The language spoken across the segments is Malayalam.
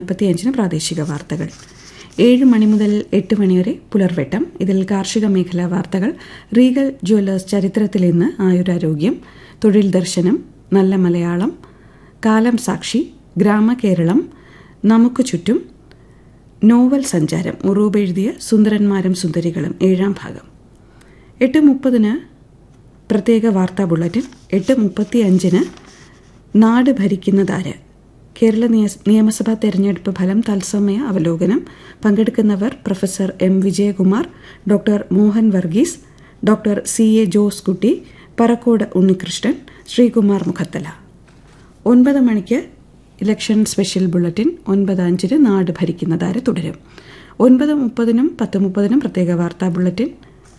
മുപ്പത്തിയഞ്ചിന് പ്രാദേശിക വാർത്തകൾ ഏഴ് മണി മുതൽ എട്ട് മണിവരെ പുലർവെട്ടം ഇതിൽ കാർഷിക മേഖലാ വാർത്തകൾ റീഗൽ ജ്വല്ലേഴ്സ് ചരിത്രത്തിൽ ഇന്ന് ആയുരാരോഗ്യം തൊഴിൽ ദർശനം നല്ല മലയാളം കാലം സാക്ഷി ഗ്രാമകേരളം നമുക്ക് ചുറ്റും നോവൽ സഞ്ചാരം ഉറൂബ് എഴുതിയ സുന്ദരന്മാരും സുന്ദരികളും ഏഴാം ഭാഗം എട്ട് മുപ്പതിന് പ്രത്യേക വാർത്താ ബുള്ളറ്റിൻ എട്ട് മുപ്പത്തി അഞ്ചിന് നാട് ഭരിക്കുന്നതാര് കേരള നിയമസഭാ തെരഞ്ഞെടുപ്പ് ഫലം തത്സമയ അവലോകനം പങ്കെടുക്കുന്നവർ professor M Vijayakumar doctor Mohan Varghese doctor C A Jose Kutty Parakkode Unnikrishnan Sreekumar Mukhathala ഒൻപത് മണിക്ക് ഇലക്ഷൻ സ്പെഷ്യൽ ബുള്ളറ്റിൻ ഒൻപത് അഞ്ചിന് നാട് ഭരിക്കുന്നതാര് തുടരും ഒൻപത് മുപ്പതിനും പത്ത് മുപ്പതിനും പ്രത്യേക വാർത്താ ബുള്ളറ്റിൻ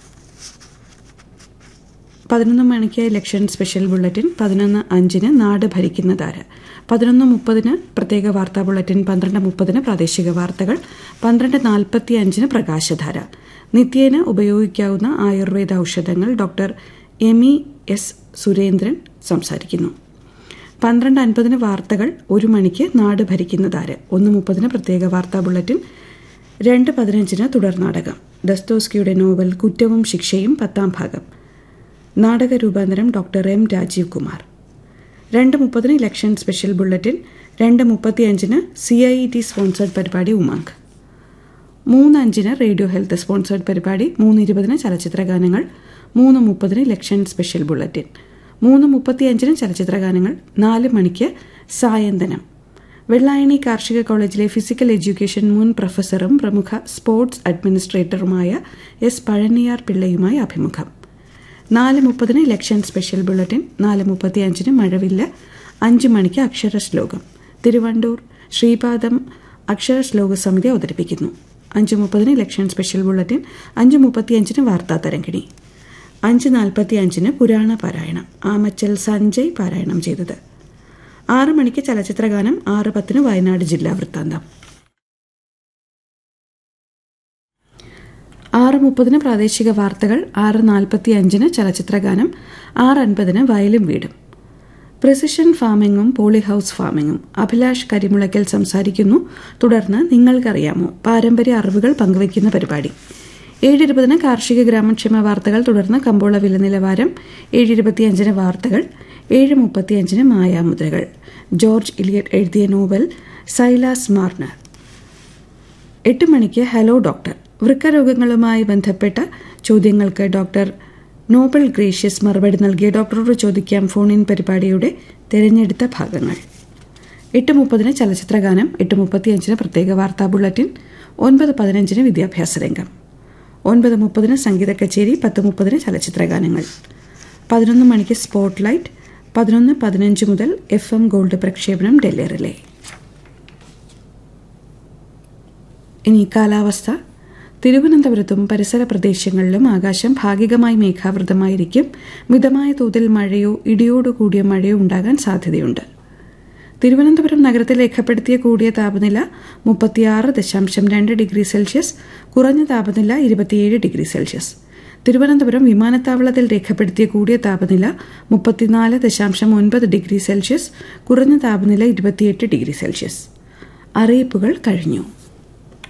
പതിനൊന്ന് മണിക്ക് ഇലക്ഷൻ സ്പെഷ്യൽ ബുള്ളറ്റിൻ പതിനൊന്ന് അഞ്ചിന് നാട് ഭരിക്കുന്നതാര് പതിനൊന്ന് മുപ്പതിന് പ്രത്യേക വാർത്താ ബുള്ളറ്റിൻ പന്ത്രണ്ട് മുപ്പതിന് പ്രാദേശിക വാർത്തകൾ പന്ത്രണ്ട് നാൽപ്പത്തി അഞ്ചിന് പ്രകാശധാര നിത്യേന ഉപയോഗിക്കാവുന്ന ആയുർവേദ ഔഷധങ്ങൾ ഡോക്ടർ എമി എസ് സുരേന്ദ്രൻ സംസാരിക്കുന്നു പന്ത്രണ്ട് അൻപതിന് വാർത്തകൾ ഒരു മണിക്ക് നാട് ഭരിക്കുന്നതാര് ഒന്ന് മുപ്പതിന് പ്രത്യേക വാർത്താ ബുള്ളറ്റിൻ രണ്ട് പതിനഞ്ചിന് തുടർ നാടകം ദസ്തോസ്കിയുടെ നോവൽ കുറ്റവും ശിക്ഷയും പത്താം ഭാഗം നാടക രൂപാന്തരം ഡോക്ടർ എം രാജീവ് കുമാർ രണ്ട് മുപ്പതിന് ഇലക്ഷൻ സ്പെഷ്യൽ ബുള്ളറ്റിൻ രണ്ട് മുപ്പത്തിയഞ്ചിന് സി ഐ ടി സ്പോൺസേഡ് പരിപാടി ഉമാങ്ക് മൂന്ന് അഞ്ചിന് റേഡിയോ ഹെൽത്ത് സ്പോൺസേഡ് പരിപാടി മൂന്ന് ഇരുപതിന് ചലച്ചിത്ര ഗാനങ്ങൾ മൂന്ന് മുപ്പതിന് ഇലക്ഷൻ സ്പെഷ്യൽ ബുള്ളറ്റിൻ മൂന്ന് മുപ്പത്തിയഞ്ചിന് ചലച്ചിത്ര ഗാനങ്ങൾ നാല് മണിക്ക് സായന്തനം വെള്ളായണി കാർഷിക കോളേജിലെ ഫിസിക്കൽ എഡ്യൂക്കേഷൻ മുൻ പ്രൊഫസറും പ്രമുഖ സ്പോർട്സ് അഡ്മിനിസ്ട്രേറ്ററുമായ എസ് പഴനിയാർ പിള്ളയുമായി അഭിമുഖം നാല് മുപ്പതിന് ഇലക്ഷൻ സ്പെഷ്യൽ ബുള്ളറ്റിൻ നാല് മുപ്പത്തി അഞ്ചിന് മഴവില്ല അഞ്ച് മണിക്ക് അക്ഷരശ്ലോകം തിരുവണ്ടൂർ ശ്രീപാദം അക്ഷരശ്ലോക സമിതി അവതരിപ്പിക്കുന്നു അഞ്ച് മുപ്പതിന് ഇലക്ഷൻ സ്പെഷ്യൽ ബുള്ളറ്റിൻ അഞ്ച് മുപ്പത്തിയഞ്ചിന് വാർത്താ തരംഗിണി അഞ്ച് നാൽപ്പത്തി അഞ്ചിന് പുരാണ പാരായണം ആമച്ചൽ സഞ്ജയ് പാരായണം ചെയ്തത് ആറ് മണിക്ക് ചലച്ചിത്രഗാനം ആറ് പത്തിന് വയനാട് ജില്ലാ വൃത്താന്തം ആറ് മുപ്പതിന് പ്രാദേശിക വാർത്തകൾ ആറ് നാൽപ്പത്തി അഞ്ചിന് ചലച്ചിത്രഗാനം ആറ് അൻപതിന് വയലും വീടും പ്രിസിഷൻ ഫാമിംഗും പോളി ഹൌസ് ഫാമിംഗും അഭിലാഷ് കരിമുളയ്ക്കൽ സംസാരിക്കുന്നു തുടർന്ന് നിങ്ങൾക്കറിയാമോ പാരമ്പര്യ അറിവുകൾ പങ്കുവയ്ക്കുന്ന പരിപാടി ഏഴ് ഇരുപതിന് കാർഷിക ഗ്രാമക്ഷേമ വാർത്തകൾ തുടർന്ന് കമ്പോള വില നിലവാരം ഏഴ് ഇരുപത്തിയഞ്ചിന് വാർത്തകൾ ഏഴ് മുപ്പത്തിയഞ്ചിന് മായാമുദ്രകൾ ജോർജ് ഇലിയറ്റ് എഴുതിയ നോവൽ സൈലാസ് മാർണർ എട്ട് മണിക്ക് ഹലോ ഡോക്ടർ വൃക്കരോഗങ്ങളുമായി ബന്ധപ്പെട്ട ചോദ്യങ്ങൾക്ക് ഡോക്ടർ നോബൽ ഗ്രേഷ്യസ് മറുപടി നൽകിയ ഡോക്ടറോട് ചോദിക്കാം ഫോൺ ഇൻ പരിപാടിയുടെ തിരഞ്ഞെടുത്ത ഭാഗങ്ങൾ എട്ട് മുപ്പതിന് ചലച്ചിത്രഗാനം എട്ട് മുപ്പത്തിയഞ്ചിന് പ്രത്യേക വാർത്താ ബുള്ളറ്റിൻ ഒൻപത് പതിനഞ്ചിന് വിദ്യാഭ്യാസ രംഗം ഒൻപത് മുപ്പതിന് സംഗീത കച്ചേരി പത്ത് മുപ്പതിന് ചലച്ചിത്രഗാനങ്ങൾ പതിനൊന്ന് മണിക്ക് സ്പോട്ട് ലൈറ്റ് പതിനൊന്ന് പതിനഞ്ച് മുതൽ എഫ് എം ഗോൾഡ് പ്രക്ഷേപണം ഡൽഹി റിലേ ഇനി കാലാവസ്ഥ തിരുവനന്തപുരത്തും പരിസര പ്രദേശങ്ങളിലും ആകാശം ഭാഗികമായി മേഘാവൃതമായിരിക്കും മിതമായ തോതിൽ മഴയോ ഇടിയോടുകൂടിയ മഴയോ ഉണ്ടാകാൻ സാധ്യതയുണ്ട് തിരുവനന്തപുരം നഗരത്തിൽ രേഖപ്പെടുത്തിയ കൂടിയ താപനില മുപ്പത്തിയാറ് ദശാംശം രണ്ട് ഡിഗ്രി സെൽഷ്യസ് കുറഞ്ഞ താപനില ഇരുപത്തിയേഴ് ഡിഗ്രി സെൽഷ്യസ് തിരുവനന്തപുരം വിമാനത്താവളത്തിൽ രേഖപ്പെടുത്തിയ കൂടിയ താപനില മുപ്പത്തിനാല് ദശാംശം ഒൻപത് ഡിഗ്രി സെൽഷ്യസ് കുറഞ്ഞ താപനില ഇരുപത്തിയെട്ട് ഡിഗ്രി സെൽഷ്യസ് അറിയിപ്പുകൾ കഴിഞ്ഞു